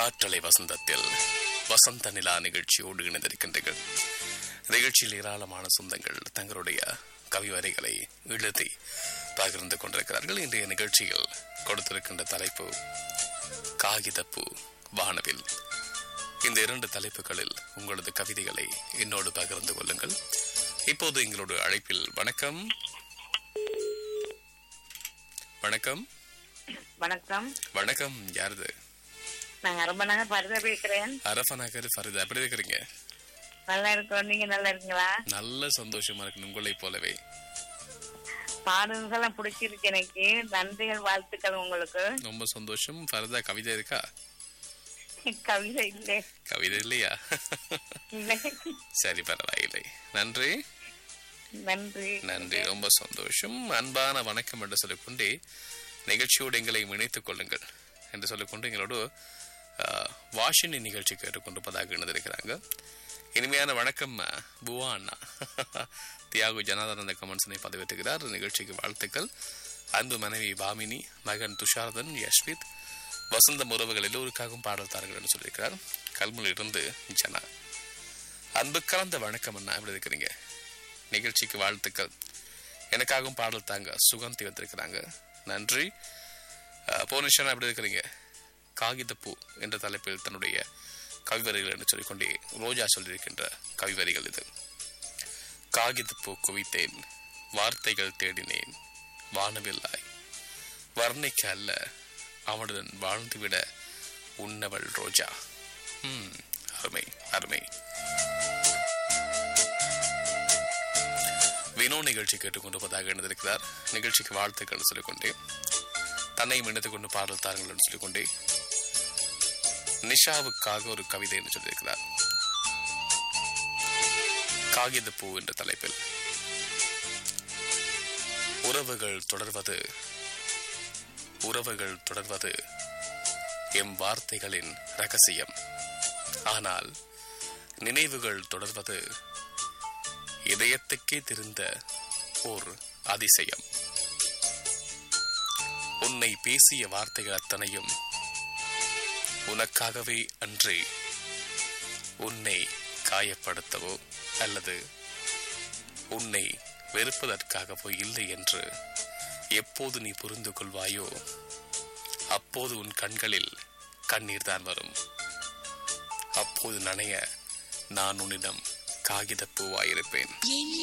காற்றலை வசந்தத்தில் வசந்த நிலா நிகழ்ச்சியோடு இணைந்திருக்கின்றீர்கள் நிகழ்ச்சியில் ஏராளமான சொந்தங்கள் தங்களுடைய கவிவரைகளை எழுதி பகிர்ந்து கொண்டிருக்கிறார்கள் இன்றைய நிகழ்ச்சியில் கொடுத்திருக்கின்ற தலைப்பு காகிதப்பூ வானவில் இந்த இரண்டு தலைப்புகளில் உங்களது கவிதைகளை என்னோடு பகிர்ந்து கொள்ளுங்கள் இப்போது எங்களோட அழைப்பில் வணக்கம் வணக்கம் வணக்கம் வணக்கம் யாருது நான் அரம்பனாக பரிதா பேசுறேன் அரஃபனாக்கர் ஃபரிதா எப்படி இருக்கிறீங்க நல்லா இருக்கோம் நீங்க நல்லா இருக்கீங்களா நல்ல சந்தோஷமா இருக்கு உங்களைப் போலவே பாடல்கள்லாம் பிடிச்சிருக்கு எனக்கு நன்றிகள் வாழ்த்துக்கள் உங்களுக்கு ரொம்ப சந்தோஷம் ஃபரிதா கவிதை இருக்கா கவிதை இல்லை கவிதை இல்லையா இல்லை சரி பரவாயில்லை நன்றி நன்றி நன்றி ரொம்ப சந்தோஷம் அன்பான வணக்கம் என்று சொல்லிக்கொண்டே நிகழ்ச்சியோடு எங்களை இணைத்துக் கொள்ளுங்கள் என்று சொல்லிக்கொண்டு எங்களோடு ஆஹ், வாஷினி நிகழ்ச்சி கேட்டுக்கொண்டிருப்பதாக இணைந்திருக்கிறாங்க இனிமையான வணக்கம் அஹ், புவா அண்ணா தியாகு ஜனாதனந்த கமெண்ட்ஸனை பதிவேற்றுகிறார் நிகழ்ச்சிக்கு வாழ்த்துக்கள் அன்பு மனைவி பாமினி மகன் துஷாரதன் யஷ்வித் வசந்தம் உறவுகள் எல்லோருக்காகவும் பாடல் தாருங்கள் என்று சொல்லியிருக்கிறார் கல்முலிருந்து ஜனா அன்பு கலந்த வணக்கம் அண்ணா எப்படி இருக்கிறீங்க நிகழ்ச்சிக்கு வாழ்த்துக்கள் எனக்காகவும் பாடல் தாங்க சுகந்தி வந்திருக்கிறாங்க நன்றி அஹ், புவனேஸ்வரன் எப்படி இருக்கிறீங்க காகிதப்பூ என்ற தலைப்பில் தன்னுடைய கவிவரிகள் என்று சொல்லிக்கொண்டே ரோஜா சொல்லியிருக்கின்ற கவிவரிகள் இது காகிதப்பூ குவித்தேன் வார்த்தைகள் தேடினேன் வானவில்லாய் வர்ணிக்க அல்ல அவனுடன் வாழ்ந்துவிட உன்னவள் ரோஜா ம் அருமை அருமை வினோ நிகழ்ச்சி கேட்டுக்கொண்டிருப்பதாக எழுந்திருக்கிறார் நிகழ்ச்சிக்கு வாழ்த்துக்கள் சொல்லிக்கொண்டே தன்னையும் இணைத்துக் கொண்டு பாடல் தாருங்கள் என்று சொல்லிக்கொண்டே நிஷாவுக்காக ஒரு கவிதை என்று சொல்லியிருக்கிறார் காகித பூ என்ற தலைப்பில் உறவுகள் தொடர்வது உறவுகள் தொடர்வது எம் வார்த்தைகளின் ரகசியம் ஆனால் நினைவுகள் தொடர்வது இதயத்துக்கே தெரிந்த ஓர் அதிசயம் உன்னை பேசிய வார்த்தைகள் அத்தனையும் உனக்காகவே அன்றே உன்னை காயப்படுத்தவோ அல்லது உன்னை வெறுப்பதற்காகவோ இல்லை என்று எப்போது நீ புரிந்து கொள்வாயோ அப்போது உன் கண்களில் கண்ணீர் தான் வரும் அப்போது நனைய நான் உன்னிடம் காகிதப் பூவாயிருப்பேன்